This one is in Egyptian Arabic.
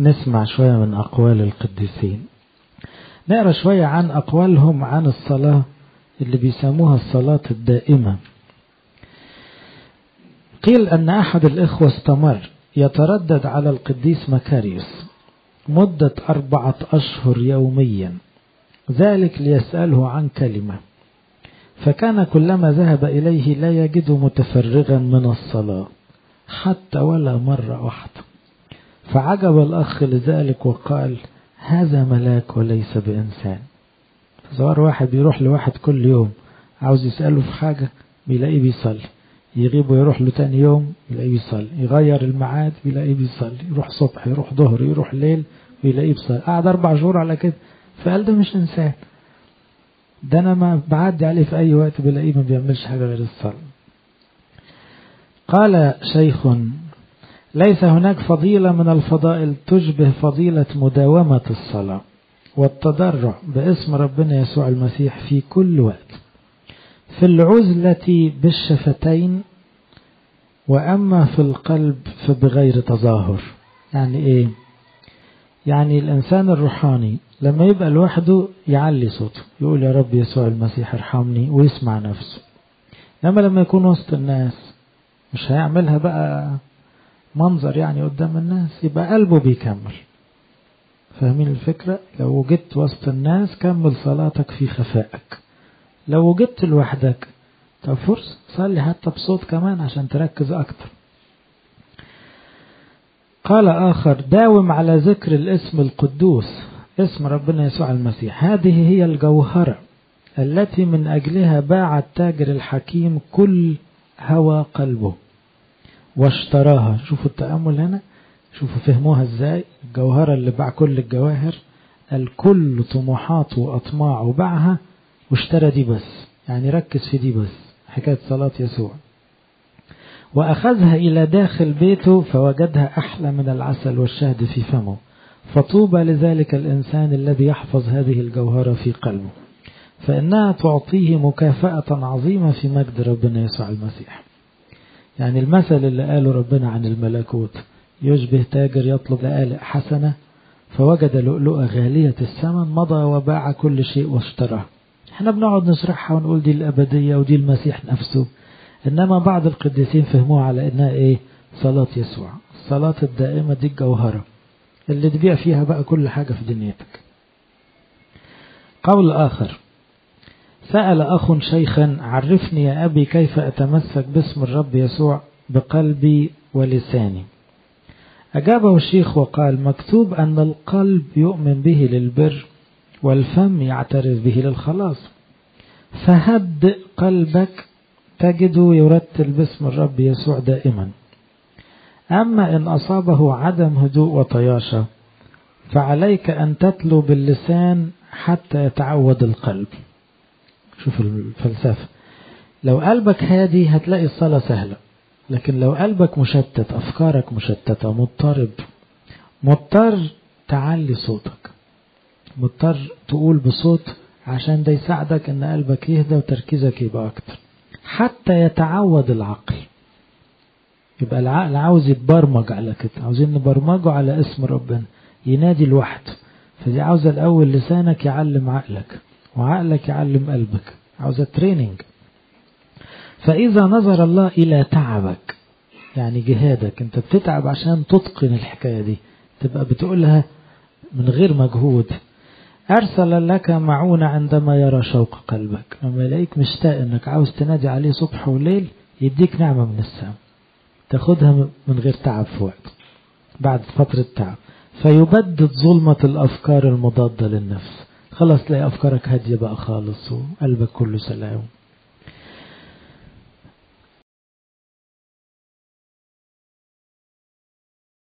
نسمع شوية من أقوال القديسين نقرأ شوية عن أقوالهم عن الصلاة اللي بيسموها الصلاة الدائمة قيل أن أحد الإخوة استمر يتردد على القديس مكاريوس مدة أربعة أشهر يوميا ذلك ليسأله عن كلمة فكان كلما ذهب إليه لا يجد متفرغا من الصلاة حتى ولا مرة واحدة فعجب الأخ لذلك وقال هذا ملاك وليس بإنسان صار واحد بيروح لواحد كل يوم عاوز يسأله في حاجة بيلاقيه بيصلي يغيب ويروح له تاني يوم يلاقيه بيصلي يغير الميعاد بيلاقيه بيصلي يروح صبح يروح ظهر يروح ليل بيلاقيه بيصلي قعد أربع شهور على كده فقال ده مش إنسان ده أنا ما بعدي عليه في أي وقت بلاقيه ما بيعملش حاجة غير الصلاة قال شيخ ليس هناك فضيلة من الفضائل تشبه فضيلة مداومة الصلاة والتضرع باسم ربنا يسوع المسيح في كل وقت في العزلة بالشفتين وأما في القلب فبغير تظاهر يعني إيه يعني الإنسان الروحاني لما يبقى لوحده يعلي صوته يقول يا رب يسوع المسيح ارحمني ويسمع نفسه لما لما يكون وسط الناس مش هيعملها بقى منظر يعني قدام الناس يبقى قلبه بيكمل فاهمين الفكرة لو وجدت وسط الناس كمل صلاتك في خفائك لو وجدت لوحدك طب فرصة صلي حتى بصوت كمان عشان تركز أكتر قال آخر داوم على ذكر الاسم القدوس اسم ربنا يسوع المسيح هذه هي الجوهرة التي من أجلها باع التاجر الحكيم كل هوى قلبه واشتراها شوفوا التأمل هنا شوفوا فهموها ازاي الجوهرة اللي باع كل الجواهر الكل طموحاته وأطماعه باعها واشترى دي بس يعني ركز في دي بس حكاية صلاة يسوع وأخذها إلى داخل بيته فوجدها أحلى من العسل والشهد في فمه فطوبى لذلك الإنسان الذي يحفظ هذه الجوهرة في قلبه فإنها تعطيه مكافأة عظيمة في مجد ربنا يسوع المسيح يعني المثل اللي قاله ربنا عن الملكوت يشبه تاجر يطلب لآلئ حسنة فوجد لؤلؤة غالية الثمن مضى وباع كل شيء واشتراه احنا بنقعد نشرحها ونقول دي الأبدية ودي المسيح نفسه إنما بعض القديسين فهموها على إنها إيه صلاة يسوع الصلاة الدائمة دي الجوهرة اللي تبيع فيها بقى كل حاجة في دنيتك قول آخر سأل أخ شيخا عرفني يا أبي كيف أتمسك باسم الرب يسوع بقلبي ولساني أجابه الشيخ وقال مكتوب أن القلب يؤمن به للبر والفم يعترف به للخلاص فهدئ قلبك تجده يرتل باسم الرب يسوع دائما أما إن أصابه عدم هدوء وطياشة فعليك أن تتلو باللسان حتى يتعود القلب شوف الفلسفة لو قلبك هادي هتلاقي الصلاة سهلة لكن لو قلبك مشتت أفكارك مشتتة مضطرب مضطر تعلي صوتك مضطر تقول بصوت عشان ده يساعدك ان قلبك يهدى وتركيزك يبقى اكتر حتى يتعود العقل يبقى العقل عاوز يتبرمج على كده عاوزين نبرمجه على اسم ربنا ينادي لوحده فدي عاوزة الأول لسانك يعلم عقلك وعقلك يعلم قلبك عاوزة تريننج فإذا نظر الله إلى تعبك يعني جهادك انت بتتعب عشان تتقن الحكاية دي تبقى بتقولها من غير مجهود أرسل لك معونة عندما يرى شوق قلبك لما يلاقيك مشتاق انك عاوز تنادي عليه صبح وليل يديك نعمة من السماء تاخدها من غير تعب في وقت بعد فترة تعب فيبدد ظلمة الأفكار المضادة للنفس خلاص تلاقي أفكارك هادية بقى خالص وقلبك كله سلام